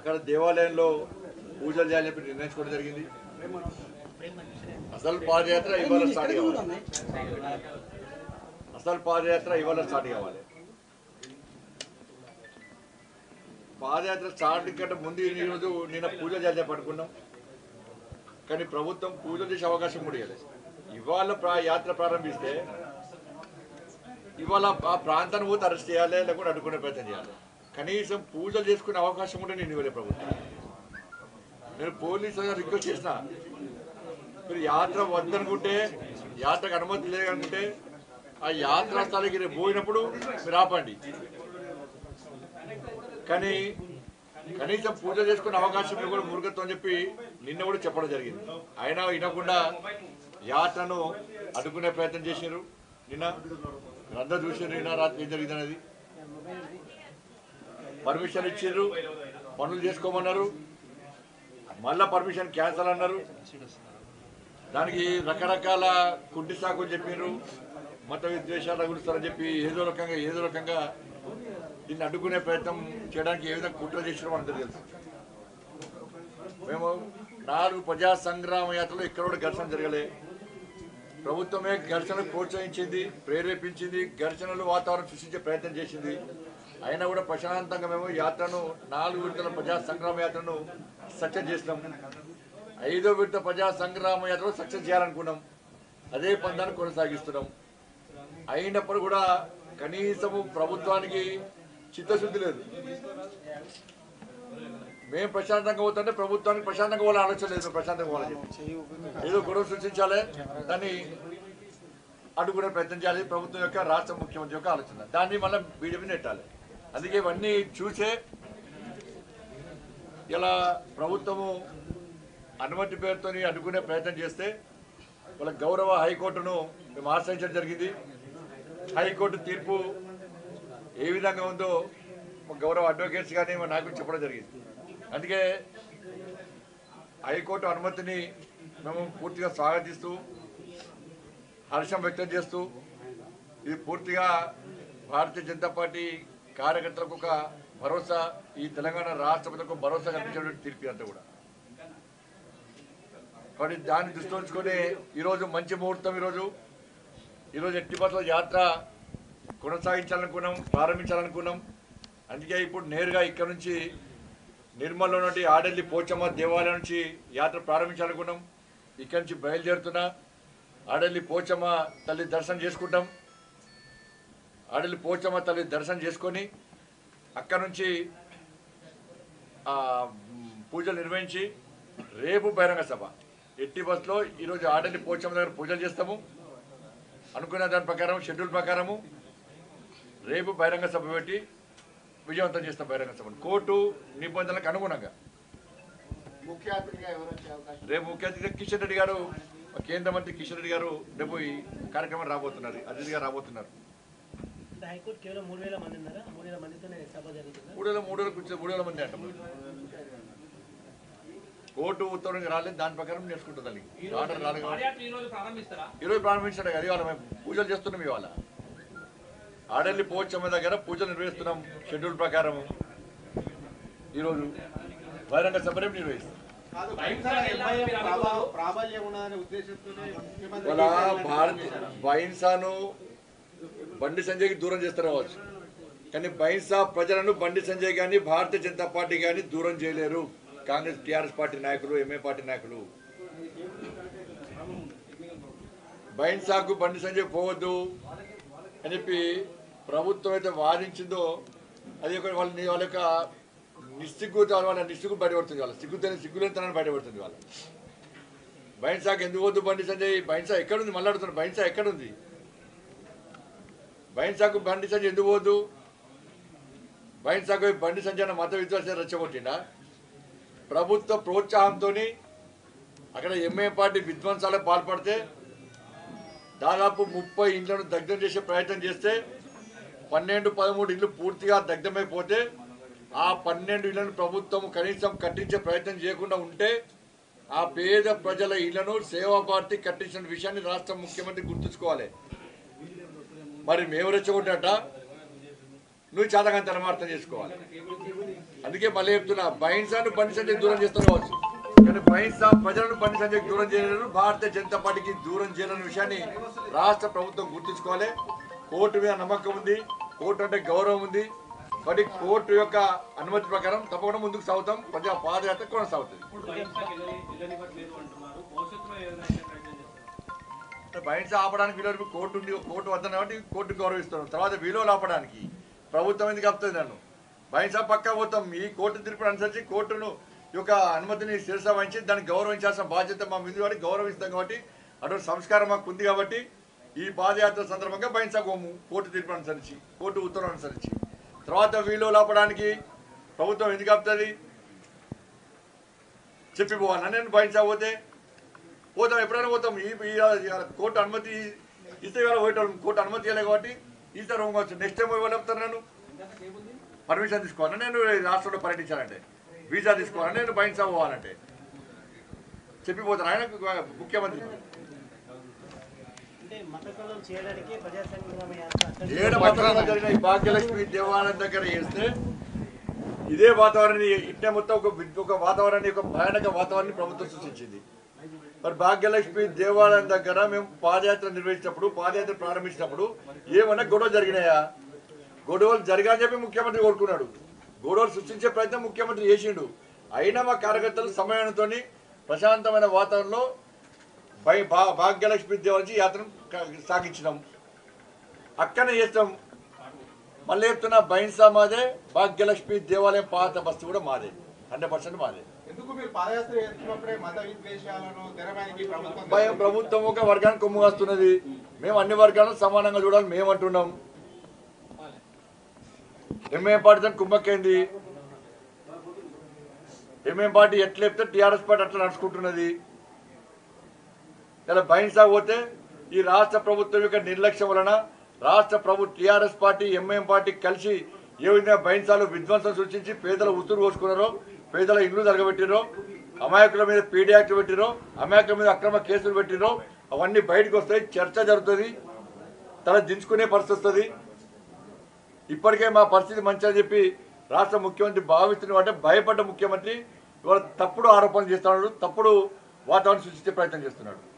అక్కడ దేవాలయంలో పూజలు చేయాలని చెప్పి నిర్ణయించుకోవడం జరిగింది అసలు పాదయాత్ర ఇవాళ స్టార్ట్ కావాలి అసలు పాదయాత్ర ఇవాళ స్టార్ట్ కావాలి పాదయాత్ర స్టార్ట్ కంటే ముందు ఈ రోజు నిన్న పూజ చేయాలని పడుకున్నాం కానీ ప్రభుత్వం పూజలు చేసే అవకాశం కూడా ఇవ్వలేదు ఇవాళ ప్రా- యాత్ర ప్రారంభిస్తే ఇవాళ ఆ ప్రాంతాన్ని పోతే అరెస్ట్ చేయాలి లేకుంటే అడ్డుకునే ప్రయత్నం చేయాలి కనీసం పూజలు చేసుకునే అవకాశం కూడా నేను ఇవ్వలేదు ప్రభుత్వం నేను పోలీసు రిక్వెస్ట్ చేసిన మీరు యాత్ర వద్దనుకుంటే యాత్రకు అనుమతి లేదనుకుంటే ఆ యాత్రా స్థలానికి రేపు పోయినప్పుడు మీరు ఆపండి కానీ కనీసం పూజ చేసుకునే అవకాశం కూడా మురుగత్వం అని చెప్పి నిన్న కూడా చెప్పడం జరిగింది అయినా వినకుండా యాత్రను అడ్డుకునే ప్రయత్నం చేశారు నిన్న అందరూ చూసారు నిన్న రాత్రి ఏం జరిగింది అనేది పర్మిషన్ ఇచ్చారు పనులు చేసుకోమన్నారు మళ్ళా పర్మిషన్ క్యాన్సల్ అన్నారు దానికి రకరకాల కుంటి సాకులు చెప్పారు మత విద్వేషాలు గురిస్తారని చెప్పి ఏదో రకంగా ఏదో రకంగా దీన్ని అడ్డుకునే ప్రయత్నం చేయడానికి ఏ విధంగా కుట్ర చేసినా మనందరూ తెలుసు మేము నాలుగు ప్రజా సంగ్రామ యాత్రలో ఎక్కడ కూడా ఘర్షణ జరగలే ప్రభుత్వమే ఘర్షణ ప్రోత్సహించింది ప్రేరేపించింది ఘర్షణలు వాతావరణం సృష్టించే ప్రయత్నం చేసింది అయినా కూడా ప్రశాంతంగా మేము యాత్రను నాలుగు విడతల ప్రజా సంగ్రామ యాత్రను సక్సెస్ చేసినాం ఐదో విడత ప్రజా సంగ్రామ యాత్ర సక్సెస్ చేయాలనుకున్నాం అదే పందాన్ని కొనసాగిస్తున్నాం అయినప్పుడు కూడా కనీసము ప్రభుత్వానికి చిత్తశుద్ధి లేదు మేము ప్రశాంతంగా పోతుంటే ప్రభుత్వానికి ప్రశాంతంగా పోవాలని ఆలోచన లేదు మేము ప్రశాంతంగా పోవాలని చెప్పి ఏదో గొడవ సృష్టించాలి దాన్ని అడ్డుకునే ప్రయత్నం చేయాలి ప్రభుత్వం యొక్క రాష్ట్ర ముఖ్యమంత్రి యొక్క ఆలోచన దాన్ని మళ్ళీ బీజేపీ నెట్టాలి అందుకే ఇవన్నీ చూసే ఇలా ప్రభుత్వము అనుమతి పేరుతో అడ్డుకునే ప్రయత్నం చేస్తే వాళ్ళ గౌరవ హైకోర్టును మేము ఆశ్రయించడం జరిగింది హైకోర్టు తీర్పు ఏ విధంగా ఉందో మా గౌరవ అడ్వకేట్స్ కానీ మా నాయకులు చెప్పడం జరిగింది అందుకే హైకోర్టు అనుమతిని మేము పూర్తిగా స్వాగతిస్తూ హర్షం వ్యక్తం చేస్తూ ఇది పూర్తిగా భారతీయ జనతా పార్టీ కార్యకర్తలకు ఒక భరోసా ఈ తెలంగాణ రాష్ట్రపతికి భరోసా కల్పించేటువంటి తీర్పు అంతా కూడా కాబట్టి దాన్ని దృష్టిలో ఉంచుకొని ఈరోజు మంచి ముహూర్తం ఈరోజు ఈరోజు ఎట్టి బస్సుల యాత్ర కొనసాగించాలనుకున్నాం ప్రారంభించాలనుకున్నాం అందుకే ఇప్పుడు నేరుగా ఇక్కడ నుంచి నిర్మల్లో నుండి ఆడల్లి పోచమ్మ దేవాలయం నుంచి యాత్ర ప్రారంభించాలనుకున్నాం ఇక్కడి నుంచి బయలుదేరుతున్నా ఆడల్లి పోచమ్మ తల్లి దర్శనం చేసుకుంటాం ఆడల్లి పోచమ్మ తల్లి దర్శనం చేసుకొని అక్కడ నుంచి ఆ, మ్, పూజలు నిర్వహించి రేపు బహిరంగ సభ ఎట్టి బస్సులో ఈరోజు ఆడల్లి పోచమ్మ దగ్గర పూజలు చేస్తాము అనుకున్న దాని ప్రకారం షెడ్యూల్ ప్రకారము రేపు బహిరంగ సభ పెట్టి విజయవంతం చేస్తాం బహిరంగ సభను కోర్టు నిబంధనలకు అనుగుణంగా ముఖ్య అతిథిగా ఎవరు వచ్చే అవకాశం రేపు ముఖ్య అతిథిగా కిషన్ రెడ్డి గారు కేంద్ర మంత్రి కిషన్ రెడ్డి గారు రేపు ఈ కార్యక్రమం రాబోతున్నారు అతిథిగా రాబోతున్నారు అంటే హైకోర్టు కేవలం మూడు వేల మంది ఉన్నారా మూడు వేల మందితోనే సభ జరుగుతుందా మూడు వేల మూడు వేల కూర్చో మూడు వేల మంది అంట కోర్టు ఉత్తర్వులు రాలేదు దాని ప్రకారం నేర్చుకుంటుంది అది ఆర్డర్ రాలేదు కాబట్టి. పాదయాత్ర ఈ రోజు ప్రారంభిస్తారా ఈరోజు ప్రారంభించాడు కదా ఇవాళ మేము పూజలు చేస్తున్నాం ఇవాళ ఆడల్లి పోచమ్మ దగ్గర పూజలు నిర్వహిస్తున్నాం షెడ్యూల్ ప్రకారం ఈరోజు బహిరంగ సభ రేపు నిర్వహిస్తాం ప్రభావం ప్రాబల్యం ఉన్నదనే ఉద్దేశంతోనే ముఖ్యమంత్రి వాళ్ళ కేసీఆర్ భారత్ చేశారా? బైన్సాను బండి సంజయ్కి దూరం చేస్తారు కావచ్చు కానీ బైన్సా ప్రజలను బండి సంజయ్ కానీ భారతీయ జనతా పార్టీ కానీ దూరం చేయలేరు కాంగ్రెస్ టీఆర్ఎస్ పార్టీ నాయకులు ఎంఏ పార్టీ నాయకులు బైన్సాకు బండి సంజయ్ పోవద్దు అని చెప్పి ప్రభుత్వం అయితే వాదించిందో అది ఒక వాళ్ళ వాళ్ళ యొక్క నిస్సిగ్గు వాళ్ళ నిస్సిగ్గు బయటపడుతుంది వాళ్ళ సిగ్గుతోనే సిగ్గులేనితనాన్ని బయటపడుతుంది వాళ్ళ బైన్సాకి ఎందుకు వద్దు బండి సంజయ్ బైన్సా ఎక్కడుంది మళ్ళీ అడుగుతున్నాడు బైన్సా ఎక్కడుంది బైన్సాకు బండి సంజయ్ ఎందుకు పోదు బైన్సాకు బండి సంజయ్ అన్న మత విశ్వాసాన్ని రెచ్చగొట్టిండా ప్రభుత్వ ప్రోత్సాహంతో అక్కడ ఎంఏ పార్టీ విధ్వంసాలకు పాల్పడితే దాదాపు ముప్పై ఇండ్లను దగ్ధం చేసే ప్రయత్నం చేస్తే పన్నెండు పదమూడు ఇళ్ళు పూర్తిగా దగ్ధమైపోతే ఆ పన్నెండు ఇళ్లను ప్రభుత్వం కనీసం కట్టించే ప్రయత్నం చేయకుండా ఉంటే ఆ పేద ప్రజల ఇళ్లను సేవా పార్టీ కట్టించిన విషయాన్ని రాష్ట్ర ముఖ్యమంత్రి గుర్తుంచుకోవాలి మరి మేము రెచ్చగొట్టట నువ్వు చాతకంత అర్థం చేసుకోవాలి అందుకే మళ్ళీ చెప్తున్నా బహింసాను బండి సంజయ్ దూరం చేస్తారు కావచ్చు కానీ బహింస ప్రజలను బండి సంజయ్ దూరం చేయలేరు భారతీయ జనతా పార్టీకి దూరం చేయాలనే విషయాన్ని రాష్ట్ర ప్రభుత్వం గుర్తుంచుకోవాలి కోర్టు మీద నమ్మకం ఉంది కోర్టు అంటే గౌరవం ఉంది కాబట్టి కోర్టు యొక్క అనుమతి ప్రకారం తప్పకుండా ముందుకు సాగుతాం ప్రజా పాదయాత్ర కొనసాగుతుంది బహింస ఆపడానికి వీళ్ళు కోర్టు ఉంది కోర్టు వద్ద కాబట్టి కోర్టు గౌరవిస్తున్నాం తర్వాత వీలువలు ఆపడానికి ప్రభుత్వం ఎందుకు ఆపుతుంది నన్ను బహింస పక్కా పోతాం ఈ కోర్టు తీర్పును అనుసరించి కోర్టును యొక్క అనుమతిని శిరస వహించి దాన్ని గౌరవించాల్సిన బాధ్యత మా మీద వాడికి గౌరవిస్తాం కాబట్టి అటువంటి సంస్కారం మాకు ఉంది కాబట్టి ఈ పాదయాత్ర సందర్భంగా బహింస గోము కోర్టు తీర్పు అనుసరించి కోర్టు ఉత్తర్వు అనుసరించి తర్వాత వీలువలు ఆపడానికి ప్రభుత్వం ఎందుకు ఆపుతుంది చెప్పిపోవాలన్నా నేను బహించకపోతే పోతాం ఎప్పుడైనా పోతాం ఈ ఈ- ఈ కోర్టు అనుమతి ఇస్తే ఇవాళ పోయేటోళ్ళం కోర్టు అనుమతి ఇవ్వలేదు కాబట్టి ఈసారి పోవచ్చు నెక్స్ట్ టైం ఇవ్వాలి చెప్తాను నేను పర్మిషన్ తీసుకోవాలని నేను ఈ రాష్ట్రంలో పర్యటించాలంటే వీసా తీసుకోవాలని నేను బయట పోవాలంటే చెప్పిపోతాను ఆయన ముఖ్యమంత్రి అంటే మత కళలు చేయడానికి ప్రజా సంగ్రామ యాత్ర అక్కడి నుంచి ఏడు పట్టణంలో జరిగిన ఈ భాగ్యలక్ష్మి దేవాలయం దగ్గర చేస్తే ఇదే వాతావరణాన్ని ఇట్టే మొత్తం ఒక విద్- ఒక వాతావరణాన్ని ఒక భయానక వాతావరణాన్ని ప్రభుత్వం సృష్టించింది మరి భాగ్యలక్ష్మి దేవాలయం దగ్గర మేము పాదయాత్ర నిర్వహించినప్పుడు పాదయాత్ర ప్రారంభించినప్పుడు ఏమన్నా గొడవ జరిగినాయా గొడవలు జరగాలని చెప్పి ముఖ్యమంత్రి కోరుకున్నాడు గొడవలు సృష్టించే ప్రయత్నం ముఖ్యమంత్రి చేసిండు అయినా మా కార్యకర్తలు సమయంతో ప్రశాంతమైన వాతావరణంలో బై భా భాగ్యలక్ష్మి దేవాలయం యాత్రను క- సాగించినాం అక్కనే చేస్తాం మళ్ళీ చెప్తున్నా బైన్సా మాదే భాగ్యలక్ష్మి దేవాలయం పాత బస్తు కూడా మాదే హండ్రెడ్ పర్సెంట్ మాదే ఎందుకు మీరు పాదయాత్ర చేస్తున్నప్పుడే మత విద్వేషాలను తెరమేనికి ప్రభుత్వం భయం ప్రభుత్వం ఒక వర్గానికి కొమ్ము కాస్తున్నది మేము అన్ని వర్గాలను సమానంగా చూడాలి మేము అంటున్నాం ఎంఏం పార్టీ కుమ్మక్కైంది ఎంఏం పార్టీ ఎట్లా చెప్తే టీఆర్ఎస్ పార్టీ అట్లా నడుచుకుంటున్నది ఇలా బహింసా పోతే ఈ రాష్ట్ర ప్రభుత్వం యొక్క నిర్లక్ష్యం వలన రాష్ట్ర ప్రభు టీఆర్ఎస్ పార్టీ ఎంఐఎం పార్టీ కలిసి ఏ విధంగా బహింసాలు విధ్వంసం సృష్టించి పేదల ఉసురు పోసుకున్నారో పేదల ఇల్లు తరగబెట్టిరో అమాయకుల మీద పీడీ యాక్ట్ పెట్టిరో అమాయకుల మీద అక్రమ కేసులు పెట్టిరో అవన్నీ బయటకు వస్తాయి చర్చ జరుగుతుంది తల దించుకునే పరిస్థితి వస్తుంది ఇప్పటికే మా పరిస్థితి మంచి అని చెప్పి రాష్ట్ర ముఖ్యమంత్రి భావిస్తున్న అంటే భయపడ్డ ముఖ్యమంత్రి ఇవాళ తప్పుడు ఆరోపణలు చేస్తున్నాడు తప్పుడు వాతావరణం సృష్టించే ప్రయత్నం చేస్తున్నాడు